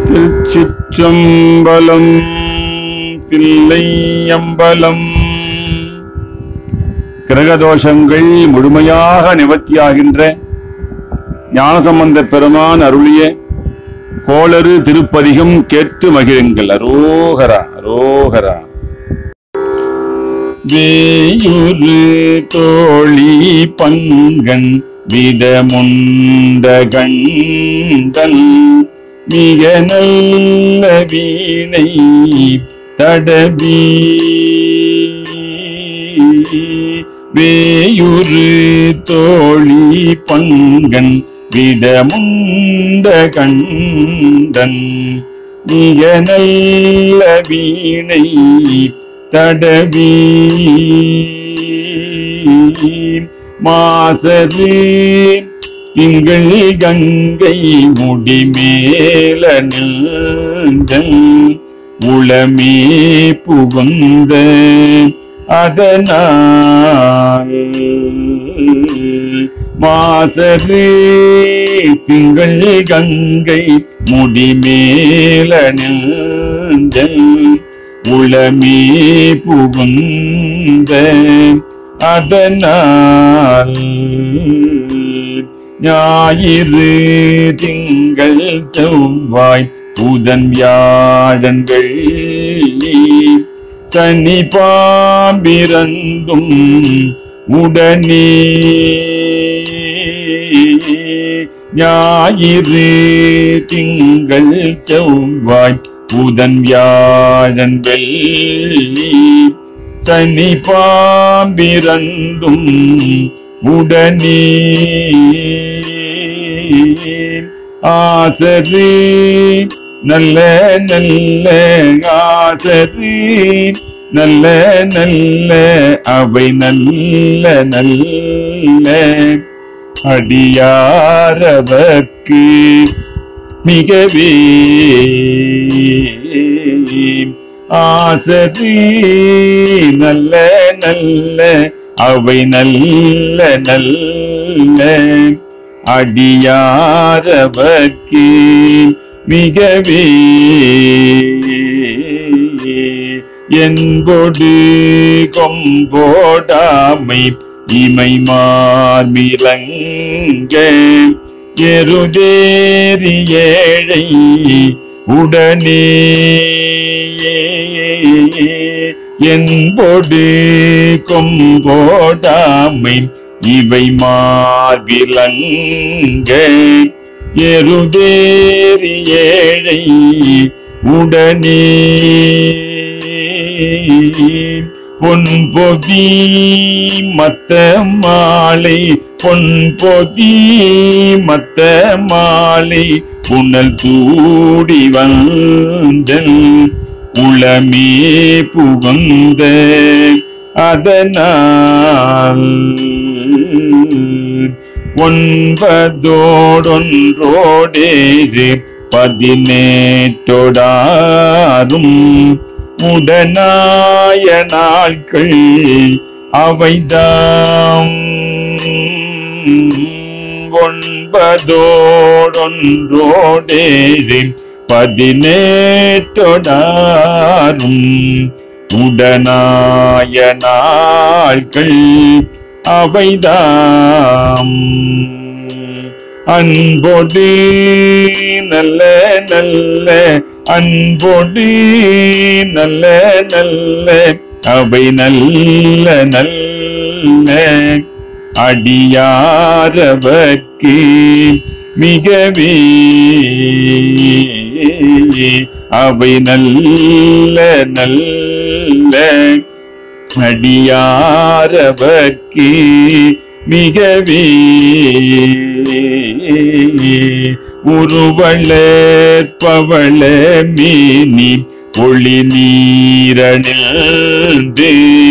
திருச்சிற்றம்பலம் தில்லையம்பலம் கிரகதோஷங்கள் முழுமையாக நிவர்த்தியாகின்ற ஞானசம்பந்த பெருமான் அருளிய கோளறு திருப்பதிகம் கேட்டு மகிழுங்கள் அரோகரா அரோகரா வேயுரு தோழி பங்கன் விடமுண்ட கண்டன் மிக நல்ல வீணை தடவி வேயுரு தோழி பங்கன் விடமுண்ட கண்டன் மிக நல்ல வீணை தடவி மாசரு திங்கள் கங்கை முடிமேல நின்றன் உளமே புகுந்த அதனால் மாசரு திங்கள் கங்கை முடிமேல நின்றன் உளமே புகுந்த அதனால் ஞாயிறு திங்கள் செவ்வாய் புதன் வியாழன் வெள்ளி சனி பாம்பிறந்தும் உடனே ஞாயிறு திங்கள் செவ்வாய் புதன் வியாழன் வெள்ளி சனி பாம்பிறந்தும் உடனே ஆசரு நல்ல நல்ல ஆசரு நல்ல நல்ல அவை நல்ல நல்ல அடியாரவர்க்கு மிகவே ஆசரி நல்ல நல்ல அவை நல்ல நல்ல அடியாரவர்க்கு மிகவே என்பொடு கொம்போடாமை இமை மார்பிலங்க எருதேறி ஏழை உடனே என்பொடு கொம்போடாமை இவை மார்பிலங்க எருதேறி ஏழை உடனே பொன் பொதி மத்த மாலை பொன் பொதி மத்த மாலை புனல் சூடி வந்தன் உளமே புகுந்த அதனால் ஒன்பதோடொன்றோடேறு பதினேட்டொடாரும் உடனாய நாட்கள் அவைதாம் ஒன்பதோடொன்றோடேறு பதினேட்டொடாரும் உடனாய நாட்கள் அவைதாம் அன்பொடு நல்ல நல்ல அன்பொடு நல்ல நல்ல அவை நல்ல நல்ல அடியாரவர்க்கு மிகவே அவை நல்ல நல்ல அடியாரவர்க்கு மிகவே உருவளற்பவள மீனி ஒளி நீரணிந்து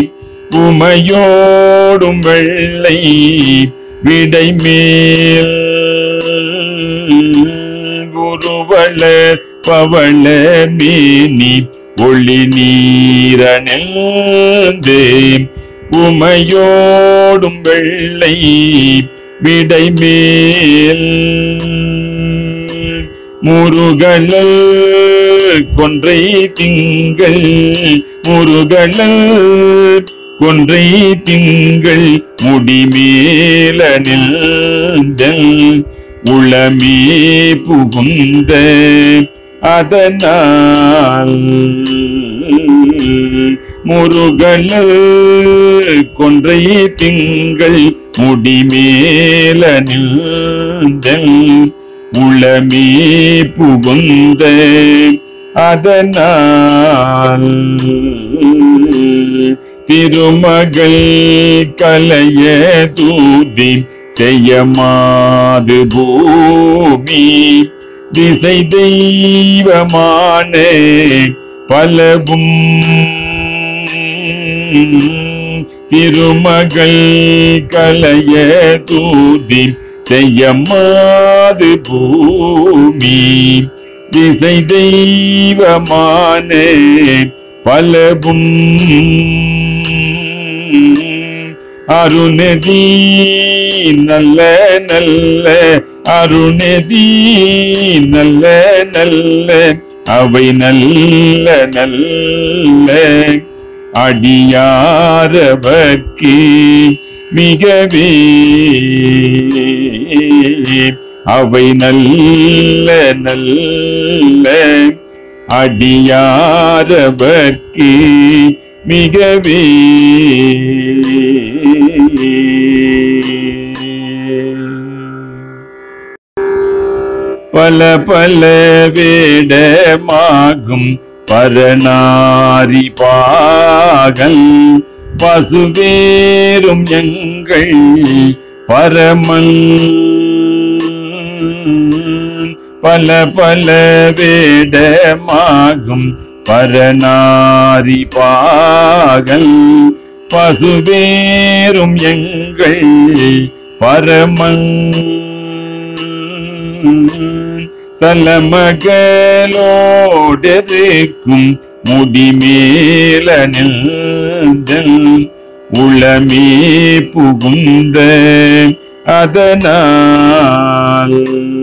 உமையோடும் வெள்ளை விடை மேல் உருவள பவள மீனி ஒளி நீரணிந்து உமையோடும் வெள்ளை விடை மேல் முருகலல் கொன்றை திங்கள் முருகலல் கொன்றை திங்கள் முடிமேல நின்றல் உளமே புகுந்த அதனால் முருகலல் கொன்றை திங்கள் முடிமேல நின்றல் உளமே புகுந்த அதனால் திருமகள் கலைய தூதி செய்யமாது பூமி திசை தெய்வமான பலவும் திருமகள் கலைய தூதி செய்யமாது பூமி திசை தெய்வமான பலவும் அருணதி நல்ல நல்ல அருணதி நல்ல நல்ல அவை நல்ல நல்ல அடியாரவர்க்கு மிகவே அவை நல்ல நல்ல அடியாரவர்க்கு மிகவே பல பல வேடமாகும் பரநாரி பாகல் பசுவேரும் எங்கள் பரமன் பல பல வேடமாகும் பரநாரி பாகல் பசுவேரும் எங்கள் பரமன் சலமகளோடெருக்கும் முடிமேல நின்றல் உளமே புகுந்த அதனால்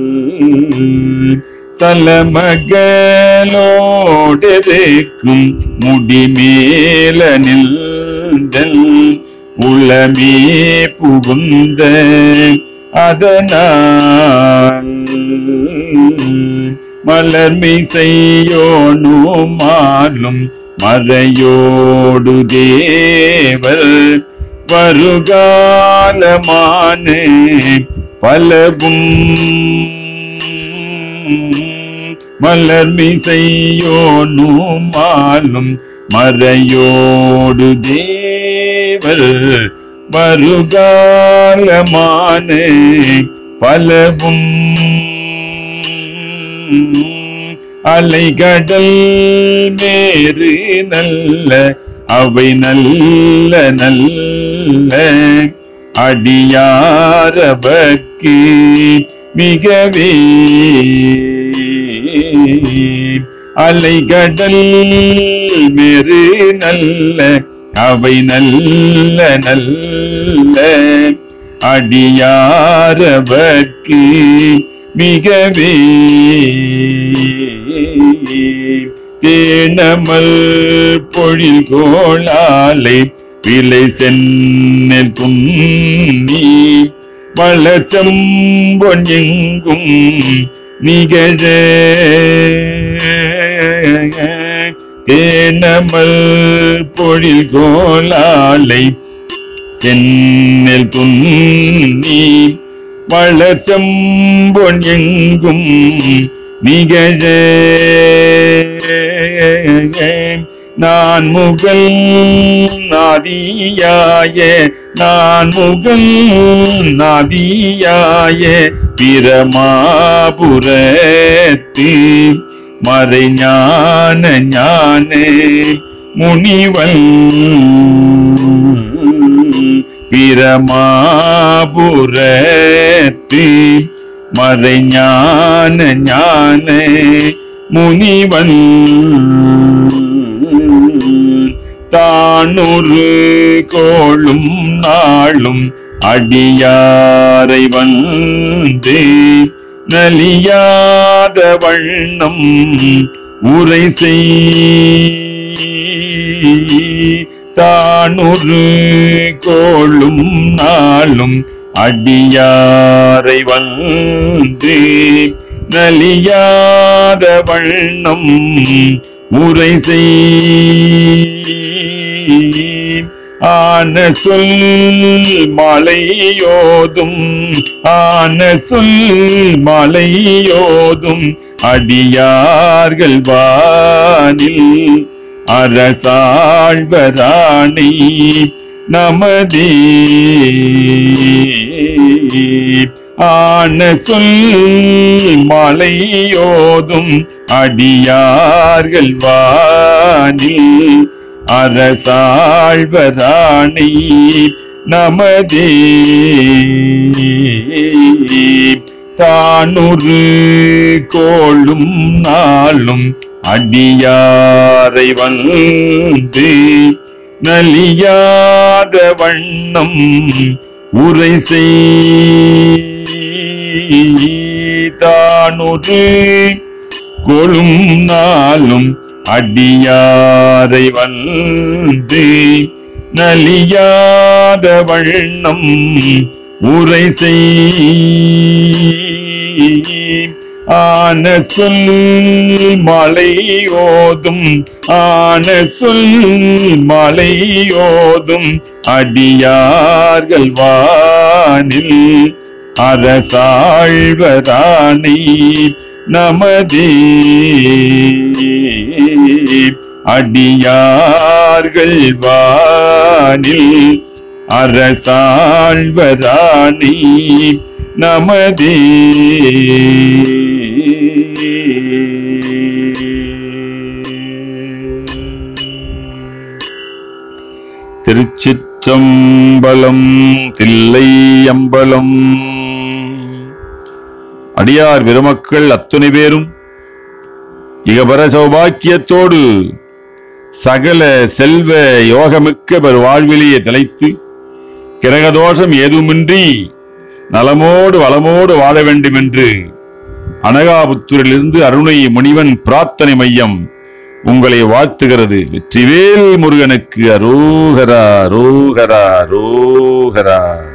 சலமகளோடெருக்கும் முடிமேல நின்றல் உளமே புகுந்த அதனால் மலர்மை செய்யோனுமாலும் மறையோடு தேவர் வருகாலமான பலவும் மலர்மை செய்யோனுமாலும் மறையோடு தேவர் வருகாலமான பலவும் அலைகடல் மேறு நல்ல அவை நல்ல நல்ல அடியாரவர்க்கு மிகவே அலைகடல் மேறு நல்ல அவை நல்ல நல்ல அடியாரவர்க்கு மிகவே தேனமல் பொழில் கோளாலை விலை சென்னல் துண்ணி வளசம்பொன் எங்கும் நிகழ தேனமல் பொழில் கோளாலை சென்னல் துண்ணி வளசம்பொன் எங்கும் நிகழ நான் முகல் நாதியாய நான் முகல் நாதியாய பிரமாபுரத்து மறைஞான ஞான முனிவன் பிரமாபுரத்து மறைஞான ஞான முனிவன் தானொரு கோளும் நாளும் அடியாரை வந்து நலியாத வண்ணம் உரை செய் தானுரு கோளும் நாளும் அடியாரை வந்து நலியாத வண்ணம் உரை செய் ஆன சொல் மலையோதும் ஆன சொல் மலையோதும் அடியார்கள் வானில் அரசாழ்வராணி நமதே ஆன சொல் மலையோதும் அடியார்கள் வானில் அரசாழ்வராணி நமதே தானுரு கோளும் நாளும் அடியாரை வந்து நலியாத வண்ணம் உரை செய்தானொரு கொழும் நாளும் அடியாரை வந்து நலியாத வண்ணம் உரை செய் ஆன சொல் மலையோதும் ஆன சொல் மலையோதும் அடியார்கள் வானில் அரசாழ்வராணி நமதே அடியார்கள் வானில் அரசாழ்வராணி நமதே திருச்சிற்றம்பலம் தில்லை அம்பலம் அடியார் பெருமக்கள் அத்துணை பேரும் இகபர சௌபாக்கியத்தோடு சகல செல்வ யோகமிக்க பெரு வாழ்விலேயே திளைத்து கிரகதோஷம் ஏதுமின்றி நலமோடு வளமோடு வாழ வேண்டும் என்று அனகாபுத்தூரிலிருந்து அருணை முனிவன் பிரார்த்தனை மையம் உங்களை வாழ்த்துகிறது வெற்றிவேல் முருகனுக்கு அரோகரா அரோகரா அரோகரா